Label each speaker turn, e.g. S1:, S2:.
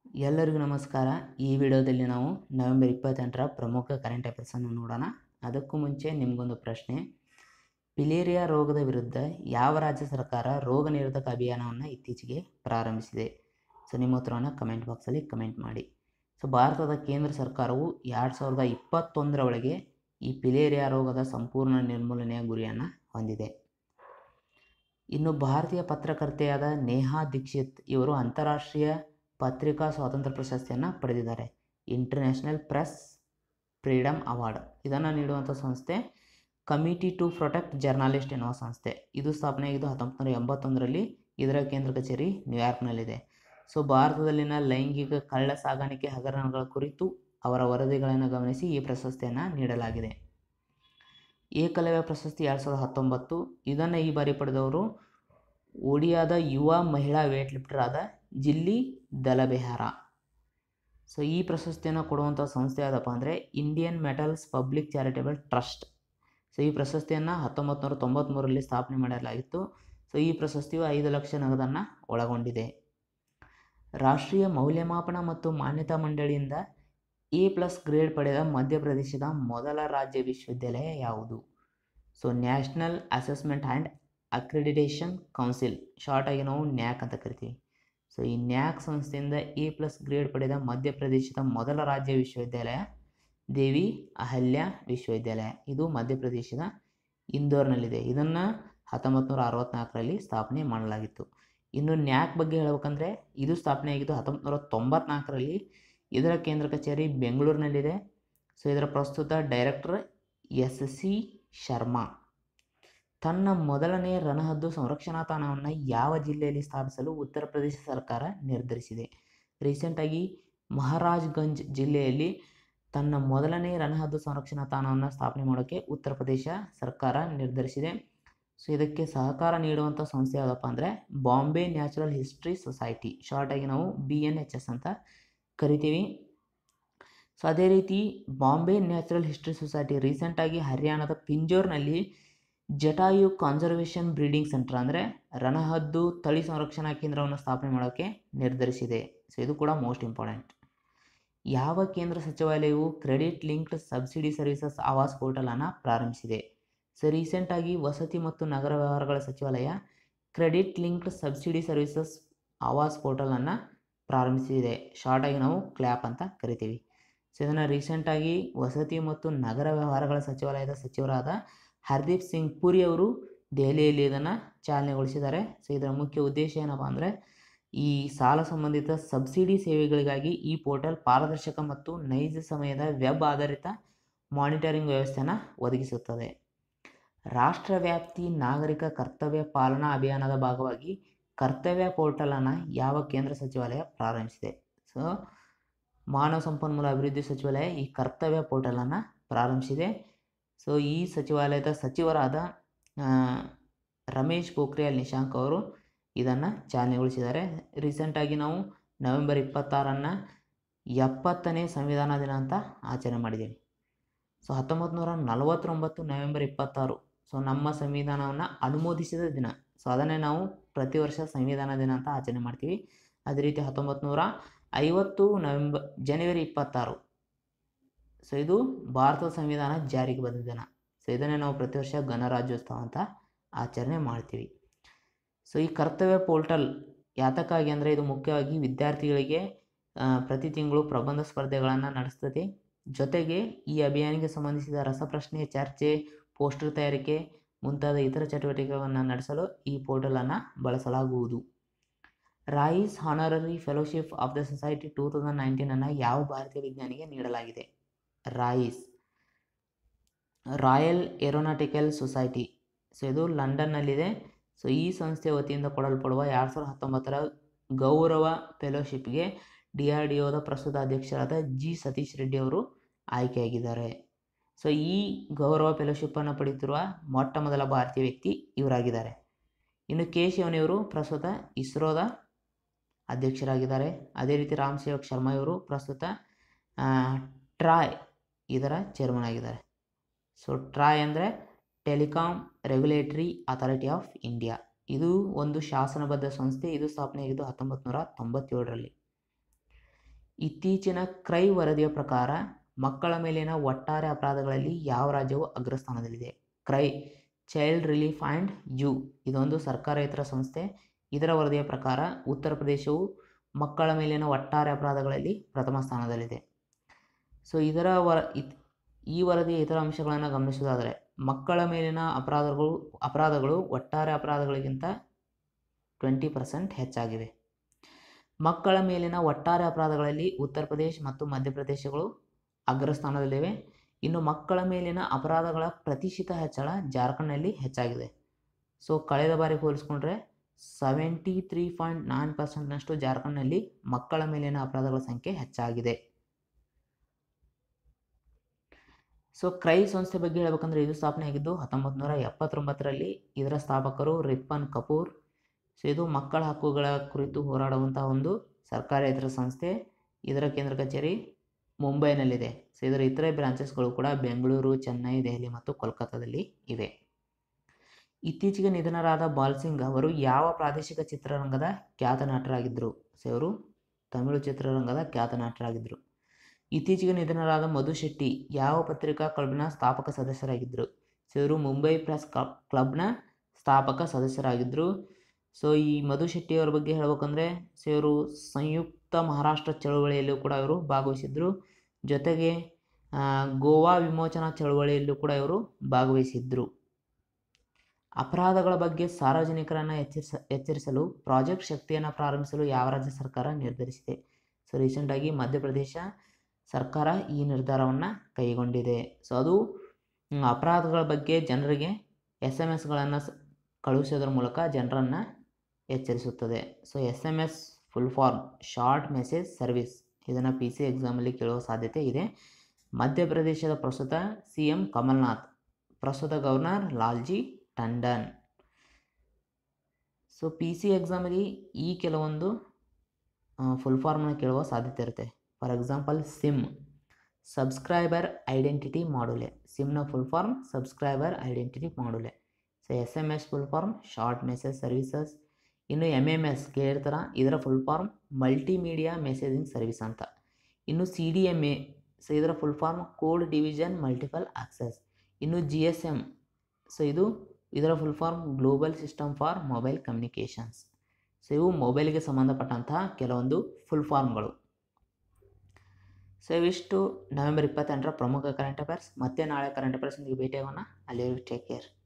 S1: ಎಲ್ಲರಿಗೂ ನಮಸ್ಕಾರ ಈ ವಿಡಿಯೋದಲ್ಲಿ ನಾವು ನವೆಂಬರ್ ಇಪ್ಪತ್ತೆಂಟರ ಪ್ರಮುಖ ಕರೆಂಟ್ ಅಫೇರ್ಸನ್ನು ನೋಡೋಣ ಅದಕ್ಕೂ ಮುಂಚೆ ನಿಮಗೊಂದು ಪ್ರಶ್ನೆ ಪಿಲೇರಿಯಾ ರೋಗದ ವಿರುದ್ಧ ಯಾವ ರಾಜ್ಯ ಸರ್ಕಾರ ರೋಗ ನಿರೋಧಕ ಅಭಿಯಾನವನ್ನು ಇತ್ತೀಚೆಗೆ ಪ್ರಾರಂಭಿಸಿದೆ ಸೊ ನಿಮ್ಮ ಉತ್ತರವನ್ನು ಕಮೆಂಟ್ ಬಾಕ್ಸಲ್ಲಿ ಕಮೆಂಟ್ ಮಾಡಿ ಸೊ ಭಾರತದ ಕೇಂದ್ರ ಸರ್ಕಾರವು ಎರಡು ಸಾವಿರದ ಇಪ್ಪತ್ತೊಂದರ ಒಳಗೆ ಈ ಪಿಲೇರಿಯಾ ರೋಗದ ಸಂಪೂರ್ಣ ನಿರ್ಮೂಲನೆಯ ಗುರಿಯನ್ನು ಹೊಂದಿದೆ ಇನ್ನು ಭಾರತೀಯ ಪತ್ರಕರ್ತೆಯಾದ ನೇಹಾ ದೀಕ್ಷಿತ್ ಇವರು ಅಂತಾರಾಷ್ಟ್ರೀಯ ಪತ್ರಿಕಾ ಸ್ವಾತಂತ್ರ್ಯ ಪ್ರಶಸ್ತಿಯನ್ನು ಪಡೆದಿದ್ದಾರೆ ಇಂಟರ್ನ್ಯಾಷನಲ್ ಪ್ರೆಸ್ ಫ್ರೀಡಮ್ ಅವಾರ್ಡ್ ಇದನ್ನು ನೀಡುವಂಥ ಸಂಸ್ಥೆ ಕಮಿಟಿ ಟು ಪ್ರೊಟೆಕ್ಟ್ ಜರ್ನಲಿಸ್ಟ್ ಎನ್ನುವ ಸಂಸ್ಥೆ ಇದು ಸ್ಥಾಪನೆಯಾಗಿದ್ದು ಹತ್ತೊಂಬತ್ತು ನೂರ ಎಂಬತ್ತೊಂದರಲ್ಲಿ ಇದರ ಕೇಂದ್ರ ಕಚೇರಿ ನ್ಯೂಯಾರ್ಕ್ನಲ್ಲಿದೆ ಸೊ ಭಾರತದಲ್ಲಿನ ಲೈಂಗಿಕ ಕಳ್ಳ ಸಾಗಾಣಿಕೆ ಹಗರಣಗಳ ಕುರಿತು ಅವರ ವರದಿಗಳನ್ನು ಗಮನಿಸಿ ಈ ಪ್ರಶಸ್ತಿಯನ್ನು ನೀಡಲಾಗಿದೆ ಏಕಲವ್ಯ ಪ್ರಶಸ್ತಿ ಎರಡು ಸಾವಿರದ ಹತ್ತೊಂಬತ್ತು ಇದನ್ನು ಈ ಬಾರಿ ಪಡೆದವರು ಒಡಿಯಾದ ಯುವ ಮಹಿಳಾ ವೇಟ್ ಲಿಫ್ಟರ್ ಆದ ಜಿಲ್ಲಿ ದಲಬೆಹಾರ ಸೊ ಈ ಪ್ರಶಸ್ತಿಯನ್ನು ಕೊಡುವಂಥ ಸಂಸ್ಥೆ ಯಾವುದಪ್ಪ ಅಂದರೆ Indian metals public charitable trust so ಈ ಪ್ರಶಸ್ತಿಯನ್ನು ಹತ್ತೊಂಬತ್ತು ನೂರ ತೊಂಬತ್ತ್ಮೂರರಲ್ಲಿ ಸ್ಥಾಪನೆ ಮಾಡಲಾಗಿತ್ತು ಸೊ ಈ ಪ್ರಶಸ್ತಿಯು ಐದು ಲಕ್ಷ ನಗದನ್ನು ಒಳಗೊಂಡಿದೆ ರಾಷ್ಟ್ರೀಯ ಮೌಲ್ಯಮಾಪನ ಮತ್ತು ಮಾನ್ಯತಾ ಮಂಡಳಿಯಿಂದ ಎ ಪ್ಲಸ್ ಗ್ರೇಡ್ ಪಡೆದ ಮಧ್ಯಪ್ರದೇಶದ ಮೊದಲ ರಾಜ್ಯ ವಿಶ್ವವಿದ್ಯಾಲಯ ಯಾವುದು so national assessment and accreditation council short ಆಗಿ ನಾವು ನ್ಯಾಕ್ ಅಂತ ಕರಿತೀವಿ ಸೊ ಈ ನ್ಯಾಕ್ ಸಂಸ್ಥೆಯಿಂದ ಎ ಪ್ಲಸ್ ಗ್ರೇಡ್ ಪಡೆದ ಮಧ್ಯಪ್ರದೇಶದ ಮೊದಲ ರಾಜ್ಯ ವಿಶ್ವವಿದ್ಯಾಲಯ ದೇವಿ ಅಹಲ್ಯ ವಿಶ್ವವಿದ್ಯಾಲಯ ಇದು ಮಧ್ಯಪ್ರದೇಶದ ಇಂದೋರ್ನಲ್ಲಿದೆ ಇದನ್ನು ಹತ್ತೊಂಬತ್ತು ನೂರ ಅರವತ್ತ್ನಾಲ್ಕರಲ್ಲಿ ಸ್ಥಾಪನೆ ಮಾಡಲಾಗಿತ್ತು ಇನ್ನು ನ್ಯಾಕ್ ಬಗ್ಗೆ ಹೇಳ್ಬೇಕಂದ್ರೆ ಇದು ಸ್ಥಾಪನೆಯಾಗಿದ್ದು ಹತ್ತೊಂಬತ್ತು ನೂರ ತೊಂಬತ್ನಾಲ್ಕರಲ್ಲಿ ಇದರ ಕೇಂದ್ರ ಕಚೇರಿ ಬೆಂಗಳೂರಿನಲ್ಲಿದೆ ಸೊ ಇದರ ಪ್ರಸ್ತುತ ಡೈರೆಕ್ಟರ್ ಎಸ್ ಸಿ ಶರ್ಮಾ ತನ್ನ ಮೊದಲನೇ ರಣಹದ್ದು ಸಂರಕ್ಷಣಾ ತಾಣವನ್ನು ಯಾವ ಜಿಲ್ಲೆಯಲ್ಲಿ ಸ್ಥಾಪಿಸಲು ಉತ್ತರ ಪ್ರದೇಶ ಸರ್ಕಾರ ನಿರ್ಧರಿಸಿದೆ ರೀಸೆಂಟಾಗಿ ಮಹಾರಾಜ್ಗಂಜ್ ಜಿಲ್ಲೆಯಲ್ಲಿ ತನ್ನ ಮೊದಲನೇ ರಣಹದ್ದು ಸಂರಕ್ಷಣಾ ತಾಣವನ್ನು ಸ್ಥಾಪನೆ ಮಾಡೋಕ್ಕೆ ಉತ್ತರ ಪ್ರದೇಶ ಸರ್ಕಾರ ನಿರ್ಧರಿಸಿದೆ ಸೊ ಇದಕ್ಕೆ ಸಹಕಾರ ನೀಡುವಂಥ ಸಂಸ್ಥೆ ಯಾವುದಪ್ಪ ಅಂದರೆ ಬಾಂಬೆ ನ್ಯಾಚುರಲ್ ಹಿಸ್ಟ್ರಿ ಸೊಸೈಟಿ ಶಾರ್ಟಾಗಿ ನಾವು ಬಿ ಎನ್ ಎಚ್ ಎಸ್ ಅಂತ ಕರಿತೀವಿ ಸೊ ಅದೇ ರೀತಿ ಬಾಂಬೆ ನ್ಯಾಚುರಲ್ ಹಿಸ್ಟ್ರಿ ಸೊಸೈಟಿ ರೀಸೆಂಟಾಗಿ ಹರಿಯಾಣದ ಪಿಂಜೋರ್ನಲ್ಲಿ ಜಟಾಯು ಕಾನ್ಸರ್ವೇಷನ್ ಬ್ರೀಡಿಂಗ್ ಸೆಂಟರ್ ಅಂದರೆ ರಣಹದ್ದು ತಳಿ ಸಂರಕ್ಷಣಾ ಕೇಂದ್ರವನ್ನು ಸ್ಥಾಪನೆ ಮಾಡೋಕ್ಕೆ ನಿರ್ಧರಿಸಿದೆ ಸೊ ಇದು ಕೂಡ ಮೋಸ್ಟ್ ಇಂಪಾರ್ಟೆಂಟ್ ಯಾವ ಕೇಂದ್ರ ಸಚಿವಾಲಯವು credit linked subsidy services Awas ಪೋರ್ಟಲನ್ನು ಪ್ರಾರಂಭಿಸಿದೆ ಸೊ ರೀಸೆಂಟಾಗಿ ವಸತಿ ಮತ್ತು ನಗರ ವ್ಯವಹಾರಗಳ ಸಚಿವಾಲಯ credit linked subsidy services Awas ಪೋರ್ಟಲನ್ನು ಪ್ರಾರಂಭಿಸಿದೆ ಶಾರ್ಟಾಗಿ ನಾವು ಕ್ಲ್ಯಾಪ್ ಅಂತ ಕರಿತೀವಿ ಸೊ ಇದನ್ನು ರೀಸೆಂಟಾಗಿ ವಸತಿ ಮತ್ತು ನಗರ ವ್ಯವಹಾರಗಳ ಸಚಿವಾಲಯದ ಸಚಿವರಾದ ಹರ್ದೀಪ್ ಸಿಂಗ್ ಪುರಿ ಅವರು ದೆಹಲಿಯಲ್ಲಿ ಇದನ್ನು ಚಾಲನೆಗೊಳಿಸಿದ್ದಾರೆ ಸೊ ಇದರ ಮುಖ್ಯ ಉದ್ದೇಶ ಏನಪ್ಪ ಅಂದರೆ ಈ ಸಾಲ ಸಂಬಂಧಿತ ಸಬ್ಸಿಡಿ ಸೇವೆಗಳಿಗಾಗಿ ಈ ಪೋರ್ಟಲ್ ಪಾರದರ್ಶಕ ಮತ್ತು ನೈಜ ಸಮಯದ ವೆಬ್ ಆಧಾರಿತ ಮಾನಿಟರಿಂಗ್ ವ್ಯವಸ್ಥೆಯನ್ನು ಒದಗಿಸುತ್ತದೆ ರಾಷ್ಟ್ರವ್ಯಾಪ್ತಿ ನಾಗರಿಕ ಕರ್ತವ್ಯ ಪಾಲನಾ ಅಭಿಯಾನದ ಭಾಗವಾಗಿ ಕರ್ತವ್ಯ ಪೋರ್ಟಲನ್ನು ಯಾವ ಕೇಂದ್ರ ಸಚಿವಾಲಯ ಪ್ರಾರಂಭಿಸಿದೆ ಸೊ ಮಾನವ ಸಂಪನ್ಮೂಲ ಅಭಿವೃದ್ಧಿ ಸಚಿವಾಲಯ ಈ ಕರ್ತವ್ಯ ಪೋರ್ಟಲನ್ನು ಪ್ರಾರಂಭಿಸಿದೆ ಸೊ ಈ ಸಚಿವಾಲಯದ ಸಚಿವರಾದ ರಮೇಶ್ ಪೋಖ್ರಿಯಾಲ್ ನಿಶಾಂಕ್ ಅವರು ಇದನ್ನು ಚಾಲನೆಗೊಳಿಸಿದ್ದಾರೆ ರೀಸೆಂಟಾಗಿ ನಾವು ನವೆಂಬರ್ ಇಪ್ಪತ್ತಾರನ್ನು ಎಪ್ಪತ್ತನೇ ಸಂವಿಧಾನ ದಿನ ಅಂತ ಆಚರಣೆ ಮಾಡಿದ್ದೀವಿ ಸೊ ಹತ್ತೊಂಬತ್ತು ನೂರ ನಲವತ್ತೊಂಬತ್ತು ನವೆಂಬರ್ ಇಪ್ಪತ್ತಾರು ಸೊ ನಮ್ಮ ಸಂವಿಧಾನವನ್ನು ಅನುಮೋದಿಸಿದ ದಿನ ಸೊ ಅದನ್ನೇ ನಾವು ಪ್ರತಿ ವರ್ಷ ಸಂವಿಧಾನ ದಿನ ಅಂತ ಆಚರಣೆ ಮಾಡ್ತೀವಿ ಅದೇ ರೀತಿ ಹತ್ತೊಂಬತ್ತು ನೂರ ಐವತ್ತು ನವೆಂಬರ್ ಜನವರಿ ಇಪ್ಪತ್ತಾರು ಸೊ ಇದು ಭಾರತದ ಸಂವಿಧಾನ ಜಾರಿಗೆ ಬಂದ ದಿನ ಸೊ ಇದನ್ನೇ ನಾವು ಪ್ರತಿ ವರ್ಷ ಗಣರಾಜ್ಯೋತ್ಸವ ಅಂತ ಆಚರಣೆ ಮಾಡ್ತೀವಿ ಸೊ ಈ ಕರ್ತವ್ಯ ಪೋರ್ಟಲ್ ಯಾತಕ್ಕಾಗಿ ಅಂದರೆ ಇದು ಮುಖ್ಯವಾಗಿ ವಿದ್ಯಾರ್ಥಿಗಳಿಗೆ ಪ್ರತಿ ತಿಂಗಳು ಪ್ರಬಂಧ ಸ್ಪರ್ಧೆಗಳನ್ನು ನಡೆಸ್ತದೆ ಜೊತೆಗೆ ಈ ಅಭಿಯಾನಕ್ಕೆ ಸಂಬಂಧಿಸಿದ ರಸಪ್ರಶ್ನೆ ಚರ್ಚೆ ಪೋಸ್ಟರ್ ತಯಾರಿಕೆ ಮುಂತಾದ ಇತರ ಚಟುವಟಿಕೆಗಳನ್ನು ನಡೆಸಲು ಈ ಪೋರ್ಟಲನ್ನು ಬಳಸಲಾಗುವುದು RAeS honorary fellowship of the society two thousand ನೈನ್ಟೀನನ್ನು ಯಾವ ಭಾರತೀಯ ವಿಜ್ಞಾನಿಗೆ ನೀಡಲಾಗಿದೆ RAeS royal aeronautical society so ಇದು ಲಂಡನ್ನಲ್ಲಿದೆ ಸೊ ಈ ಸಂಸ್ಥೆ ವತಿಯಿಂದ ಕೊಡಲ್ಪಡುವ ಎರಡು ಸಾವಿರದ ಹತ್ತೊಂಬತ್ತರ ಗೌರವ ಫೆಲೋಶಿಪ್ಗೆ ಡಿ ಆರ್ ಡಿ ಒದ ಪ್ರಸ್ತುತ ಅಧ್ಯಕ್ಷರಾದ ಜಿ ಸತೀಶ್ ರೆಡ್ಡಿ ಅವರು ಆಯ್ಕೆಯಾಗಿದ್ದಾರೆ ಸೊ ಈ ಗೌರವ ಫೆಲೋಶಿಪ್ಪನ್ನು ಪಡೆಯುತ್ತಿರುವ ಮೊಟ್ಟ ಮೊದಲ ಭಾರತೀಯ ವ್ಯಕ್ತಿ ಇವರಾಗಿದ್ದಾರೆ ಇನ್ನು ಕೆ ಶಿವನಿಯವರು ಪ್ರಸ್ತುತ ಇಸ್ರೋದ ಅಧ್ಯಕ್ಷರಾಗಿದ್ದಾರೆ ಅದೇ ರೀತಿ ರಾಮ್ ಸೇವಕ್ ಶರ್ಮಾ ಇವರು ಪ್ರಸ್ತುತ ಟ್ರಾಯ್ ಇದರ ಚೇರ್ಮನ್ ಆಗಿದ್ದಾರೆ ಸೊ ಟ್ರಾಯ್ ಅಂದರೆ telecom regulatory authority of India ಇದು ಒಂದು ಶಾಸನಬದ್ಧ ಸಂಸ್ಥೆ ಇದು ಸ್ಥಾಪನೆಯಾಗಿದ್ದು ಹತ್ತೊಂಬತ್ತು ನೂರ ತೊಂಬತ್ತೇಳರಲ್ಲಿ ಇತ್ತೀಚಿನ ಕ್ರೈ ವರದಿಯ ಪ್ರಕಾರ ಮಕ್ಕಳ ಮೇಲಿನ ಒಟ್ಟಾರೆ ಅಪರಾಧಗಳಲ್ಲಿ ಯಾವ ರಾಜ್ಯವು ಅಗ್ರಸ್ಥಾನದಲ್ಲಿದೆ CRY child relief and you ಇದೊಂದು ಸರ್ಕಾರೇತರ ಸಂಸ್ಥೆ ಇದರ ವರದಿಯ ಪ್ರಕಾರ ಉತ್ತರ ಪ್ರದೇಶವು ಮಕ್ಕಳ ಮೇಲಿನ ಒಟ್ಟಾರೆ ಅಪರಾಧಗಳಲ್ಲಿ ಪ್ರಥಮ ಸ್ಥಾನದಲ್ಲಿದೆ ಸೊ ಇದರ ವರ ಇತ್ ಈ ವರದಿಯ ಇತರ ಅಂಶಗಳನ್ನು ಗಮನಿಸೋದಾದರೆ ಮಕ್ಕಳ ಮೇಲಿನ ಅಪರಾಧಗಳು ಅಪರಾಧಗಳು ಒಟ್ಟಾರೆ ಅಪರಾಧಗಳಿಗಿಂತ ಟ್ವೆಂಟಿ ಪರ್ಸೆಂಟ್ ಹೆಚ್ಚಾಗಿವೆ ಮಕ್ಕಳ ಮೇಲಿನ ಒಟ್ಟಾರೆ ಅಪರಾಧಗಳಲ್ಲಿ ಉತ್ತರ ಪ್ರದೇಶ್ ಮತ್ತು ಮಧ್ಯಪ್ರದೇಶಗಳು ಅಗ್ರಸ್ಥಾನದಲ್ಲಿವೆ ಇನ್ನು ಮಕ್ಕಳ ಮೇಲಿನ ಅಪರಾಧಗಳ ಪ್ರತಿಶತ ಹೆಚ್ಚಳ ಜಾರ್ಖಂಡ್ನಲ್ಲಿ ಹೆಚ್ಚಾಗಿದೆ ಸೊ ಕಳೆದ ಬಾರಿ ಹೋಲಿಸ್ಕೊಂಡ್ರೆ ಸೆವೆಂಟಿ ತ್ರೀ ಪಾಯಿಂಟ್ ನೈನ್ ಪರ್ಸೆಂಟ್ನಷ್ಟು ಜಾರ್ಖಂಡ್ನಲ್ಲಿ ಮಕ್ಕಳ ಮೇಲಿನ ಅಪರಾಧಗಳ ಸಂಖ್ಯೆ ಹೆಚ್ಚಾಗಿದೆ ಸೊ ಕ್ರೈ ಸಂಸ್ಥೆ ಬಗ್ಗೆ ಹೇಳ್ಬೇಕಂದ್ರೆ ಇದು ಸ್ಥಾಪನೆ ಆಗಿದ್ದು ಹತ್ತೊಂಬತ್ತು ನೂರ ಎಪ್ಪತ್ತೊಂಬತ್ತರಲ್ಲಿ ಇದರ ಸ್ಥಾಪಕರು ರಿಪ್ಪನ್ ಕಪೂರ್ ಸೊ ಇದು ಮಕ್ಕಳ ಹಕ್ಕುಗಳ ಕುರಿತು ಹೋರಾಡುವಂತಹ ಒಂದು ಸರ್ಕಾರೇತರ ಸಂಸ್ಥೆ ಇದರ ಕೇಂದ್ರ ಕಚೇರಿ ಮುಂಬೈನಲ್ಲಿದೆ ಸೊ ಇದರ ಇತರೆ ಬ್ರಾಂಚಸ್ಗಳು ಕೂಡ ಬೆಂಗಳೂರು ಚೆನ್ನೈ ದೆಹಲಿ ಮತ್ತು ಕೋಲ್ಕತ್ತಾದಲ್ಲಿ ಇವೆ ಇತ್ತೀಚೆಗೆ ನಿಧನರಾದ ಬಾಲ್ ಸಿಂಗ್ ಅವರು ಯಾವ ಪ್ರಾದೇಶಿಕ ಚಿತ್ರರಂಗದ ಖ್ಯಾತ ನಟರಾಗಿದ್ದರು ಸೊ ಇವರು ತಮಿಳು ಚಿತ್ರರಂಗದ ಖ್ಯಾತ ನಟರಾಗಿದ್ದರು ಇತ್ತೀಚೆಗೆ ನಿಧನರಾದ ಮಧು ಶೆಟ್ಟಿ ಯಾವ ಪತ್ರಿಕಾ ಕ್ಲಬ್ನ ಸ್ಥಾಪಕ ಸದಸ್ಯರಾಗಿದ್ದರು ಸೊ ಇವರು ಮುಂಬೈ ಪ್ರೆಸ್ ಕ್ಲಬ್ನ ಸ್ಥಾಪಕ ಸದಸ್ಯರಾಗಿದ್ದರು ಸೊ ಈ ಮಧು ಶೆಟ್ಟಿಯವರ ಬಗ್ಗೆ ಹೇಳ್ಬೇಕಂದ್ರೆ ಸೊ ಇವರು ಸಂಯುಕ್ತ ಮಹಾರಾಷ್ಟ್ರ ಚಳವಳಿಯಲ್ಲೂ ಕೂಡ ಇವರು ಭಾಗವಹಿಸಿದ್ರು ಜೊತೆಗೆ ಆ, ಗೋವಾ ವಿಮೋಚನಾ ಚಳವಳಿಯಲ್ಲೂ ಕೂಡ ಇವರು ಭಾಗವಹಿಸಿದ್ರು ಅಪರಾಧಗಳ ಬಗ್ಗೆ ಸಾರ್ವಜನಿಕರನ್ನು ಎಚ್ಚರಿಸ ಎಚ್ಚರಿಸಲು ಪ್ರಾಜೆಕ್ಟ್ ಶಕ್ತಿಯನ್ನು ಪ್ರಾರಂಭಿಸಲು ಯಾವ ರಾಜ್ಯ ಸರ್ಕಾರ ನಿರ್ಧರಿಸಿದೆ ಸೊ ರೀಸೆಂಟಾಗಿ ಮಧ್ಯಪ್ರದೇಶ ಸರ್ಕಾರ ಈ ನಿರ್ಧಾರವನ್ನು ಕೈಗೊಂಡಿದೆ ಸೊ ಅದು ಮ್, ಅಪರಾಧಗಳ ಬಗ್ಗೆ ಜನರಿಗೆ ಎಸ್ ಎಮ್ ಎಸ್ಗಳನ್ನು ಕಳುಹಿಸೋದ್ರ ಮೂಲಕ ಜನರನ್ನು ಎಚ್ಚರಿಸುತ್ತದೆ so S M S full form short message service ಇದನ್ನು ಪಿ ಸಿ ಎಕ್ಸಾಮಲ್ಲಿ ಕೇಳುವ ಸಾಧ್ಯತೆ ಇದೆ ಮಧ್ಯಪ್ರದೇಶದ ಪ್ರಸ್ತುತ ಸಿ ಎಂ ಕಮಲ್ನಾಥ್ ಪ್ರಸ್ತುತ governor Lalji Tandon so P C ಎಕ್ಸಾಮಲ್ಲಿ ಈ ಕೆಲವೊಂದು ಫುಲ್ ಫಾರ್ಮ್ನ ಕೇಳುವ ಸಾಧ್ಯತೆ ಇರುತ್ತೆ for example SIM subscriber identity module ಸಿಮ್ನ full form subscriber identity module so S M S full form short message services ಇನ್ನು ಎಮ್ ಎಮ್ ಎಸ್ ಕೇಳಿರ್ತಾರ ಇದರ full form multimedia messaging service ಅಂತ ಇನ್ನು C D M A so ಇದರ full form code division multiple access ಇನ್ನು G S M so ಇದು ಇದರ full form global system for mobile communications so ಇವು ಮೊಬೈಲ್ಗೆ ಸಂಬಂಧಪಟ್ಟಂತಹ ಕೆಲವೊಂದು ಫುಲ್ ಫಾರ್ಮ್ಗಳು ಸೊ ಇವಿಷ್ಟು ನವೆಂಬರ್ ಇಪ್ಪತ್ತೆಂಟರ ಪ್ರಮುಖ ಕರೆಂಟ್ ಅಫೇರ್ಸ್ ಮತ್ತೆ ನಾಳೆ ಕರೆಂಟ್ ಅಫೇರ್ಸ್ನಿಗೆ ಭೇಟಿಯಾಗೋಣ ಅಲ್ಲಿವರೆಗೂ ಟೇಕ್ ಕೇರ್